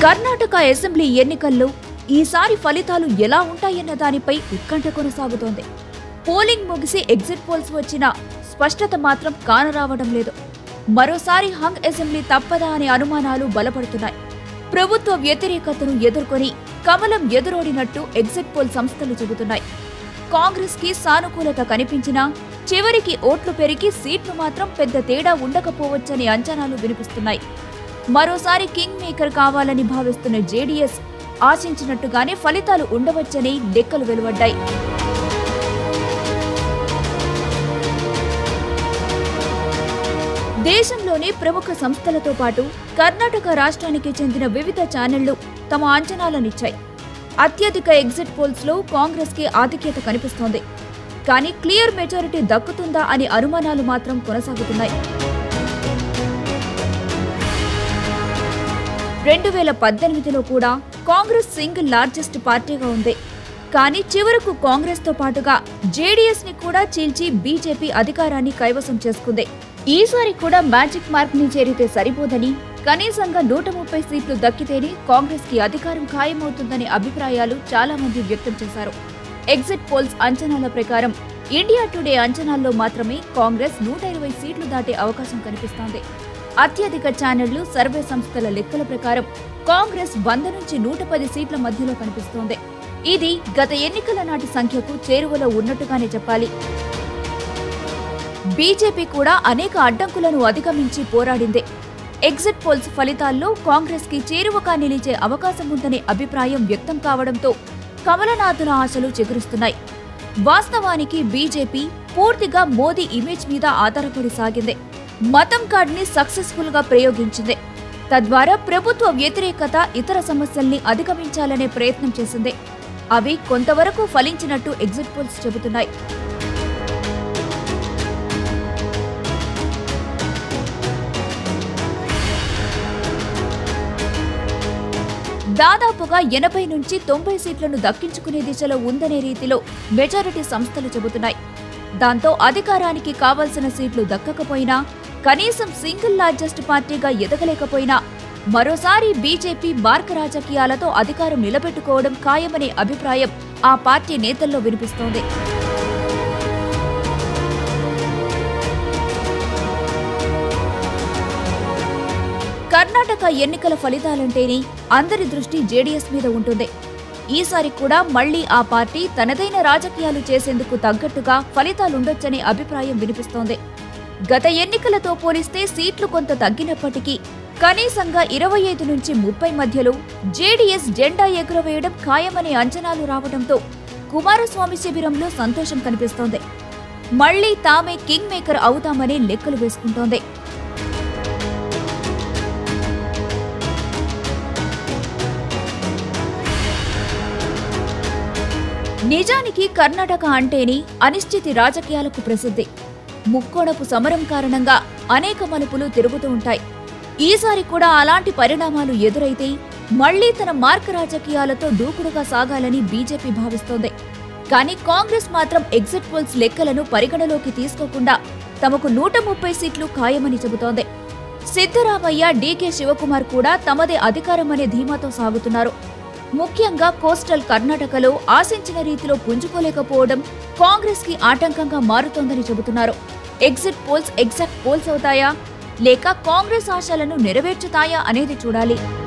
Karnataka assembly ఎన్నికల్లో ఈసారి ఫలితాలు ఎలా ఉంటాయన్న దానిపై ఉత్కంఠ కొనసాగుతోంది పోలింగ్ ముగిసి ఎగ్జిట్ పోల్స్ వచ్చినా స్పష్టత మాత్రం కానరావడం లేదు మరోసారి హంగ్ అసెంబ్లీ తప్పదా అనే అనుమానాలు బలపడుతున్నాయి ప్రభుత్వ వ్యతిరేకతను ఎదుర్కొని కమలం ఎదురోడినట్టు ఎగ్జిట్ పోల్ సంస్థలు చెబుతున్నాయి కాంగ్రెస్ కి సానుకూలత కనిపించినా చివరికి ఓట్లు పెరిగి సీట్లు మాత్రం పెద్ద తేడా ఉండకపోవచ్చని అంచనాలు వినిపిస్తున్నాయి మరోసారి కింగ్ మేకర్ కావాలని భావిస్తున్న జేడీఎస్ ఆశించినట్టుగానే ఫలితాలు ఉండవచ్చని లెక్కలు వెలువడ్డాయి దేశంలోని ప్రముఖ సంస్థలతో పాటు కర్ణాటక రాష్ట్రానికి చెందిన వివిధ ఛానళ్లు తమ అంచనాలనిచ్చాయి అత్యధిక ఎగ్జిట్ పోల్స్ లో కాంగ్రెస్ కి ఆధిక్యత కనిపిస్తోంది కానీ క్లియర్ మెజారిటీ దక్కుతుందా అనే అనుమానాలు మాత్రం కొనసాగుతున్నాయి రెండు వేల పద్దెనిమిదిలో కూడా కాంగ్రెస్ సింగిల్ లార్జెస్ట్ పార్టీగా ఉంది కానీ చివరకు కాంగ్రెస్ తో పాటుగా జేడీఎస్ ని కూడా చీల్చి బీజేపీ అధికారాన్ని కైవసం చేసుకుంది ఈసారి కూడా మ్యాజిక్ మార్క్ ని చేరితే సరిపోదని కనీసంగా నూట ముప్పై సీట్లు దక్కితేనే కాంగ్రెస్ కి అధికారం ఖాయమవుతుందనే అభిప్రాయాలు చాలా మంది వ్యక్తం చేశారు ఎగ్జిట్ పోల్స్ అంచనాల ప్రకారం ఇండియా టుడే అంచనాల్లో మాత్రమే కాంగ్రెస్ నూట ఇరవై సీట్లు దాటే అవకాశం కనిపిస్తోంది అత్యధిక ఛానళ్లు సర్వే సంస్థల లెక్కల ప్రకారం కాంగ్రెస్ వంద నుంచి నూట పది సీట్ల మధ్యలో కనిపిస్తోంది ఇది గత ఎన్నికల నాటి సంఖ్యకు చేరువలో ఉన్నట్టుగానే చెప్పాలి బీజేపీ కూడా అనేక అడ్డంకులను అధిగమించి పోరాడింది ఎగ్జిట్ పోల్స్ ఫలితాల్లో కాంగ్రెస్ కి చేరువగా నిలిచే అవకాశం ఉందనే అభిప్రాయం వ్యక్తం కావడంతో కమలనాథుల ఆశలు చెగురుస్తున్నాయి వాస్తవానికి బీజేపీ పూర్తిగా మోదీ ఇమేజ్ మీద ఆధారపడి సాగింది మతం కార్డ్ ని సక్సెస్ఫుల్ గా ప్రయోగించింది తద్వారా ప్రభుత్వ వ్యతిరేకత ఇతర సమస్యల్ని అధిగమించాలనే ప్రయత్నం చేసింది అవి కొంతవరకు ఫలించినట్టు ఎగ్జిట్ పోల్స్ చెబుతున్నాయి దాదాపుగా ఎనభై నుంచి తొంభై సీట్లను దక్కించుకునే దిశలో ఉందనే రీతిలో మెజారిటీ సంస్థలు చెబుతున్నాయి దాంతో అధికారానికి కావాల్సిన సీట్లు దక్కకపోయినా కనీసం సింగిల్ లార్జెస్ట్ పార్టీగా ఎదగలేకపోయినా మరోసారి బీజేపీ మార్క రాజకీయాలతో అధికారం నిలబెట్టుకోవడం ఖాయమనే అభిప్రాయం ఆ పార్టీ నేతల్లో వినిపిస్తోంది కర్ణాటక ఎన్నికల ఫలితాలంటేనే అందరి దృష్టి జేడీఎస్ మీద ఉంటుంది ఈసారి కూడా మళ్లీ ఆ పార్టీ తనదైన రాజకీయాలు చేసేందుకు తగ్గట్టుగా ఫలితాలుండొచ్చనే అభిప్రాయం వినిపిస్తోంది గత ఎన్నికలతో పోలిస్తే సీట్లు కొంత తగ్గినప్పటికీ కనీసంగా ఇరవై ఐదు నుంచి ముప్పై మధ్యలో జేడీఎస్ జెండా ఎగురవేయడం ఖాయమనే అంచనాలు రావడంతో కుమారస్వామి శిబిరంలో సంతోషం కనిపిస్తోంది మళ్లీ తామే కింగ్ మేకర్ అవుతామని లెక్కలు వేసుకుంటోంది నిజానికి కర్ణాటక అంటేనే అనిశ్చితి రాజకీయాలకు ప్రసిద్ధి ముక్కోడపు సమరం కారణంగా అనేక మలుపులు తిరుగుతూ ఉంటాయి ఈసారి కూడా అలాంటి పరిణామాలు ఎదురైతే మళ్లీ తన మార్క రాజకీయాలతో దూకుడుగా సాగాలని బీజేపీ భావిస్తోంది కానీ కాంగ్రెస్ మాత్రం ఎగ్జిట్ పోల్స్ లెక్కలను పరిగణలోకి తీసుకోకుండా తమకు నూట ముప్పై సీట్లు ఖాయమని చెబుతోంది సిద్ధరామయ్య డీకే శివకుమార్ కూడా తమదే అధికారమనే ధీమాతో సాగుతున్నారు ముఖ్యంగా కోస్టల్ కర్ణాటకలో ఆశించిన రీతిలో పుంజుకోలేకపోవడం కాంగ్రెస్ కి ఆటంకంగా మారుతోందని చెబుతున్నారు ఎగ్జిట్ పోల్స్ ఎగ్జాక్ట్ పోల్స్ అవుతాయా లేక కాంగ్రెస్ ఆశలను నెరవేర్చుతాయా అనేది చూడాలి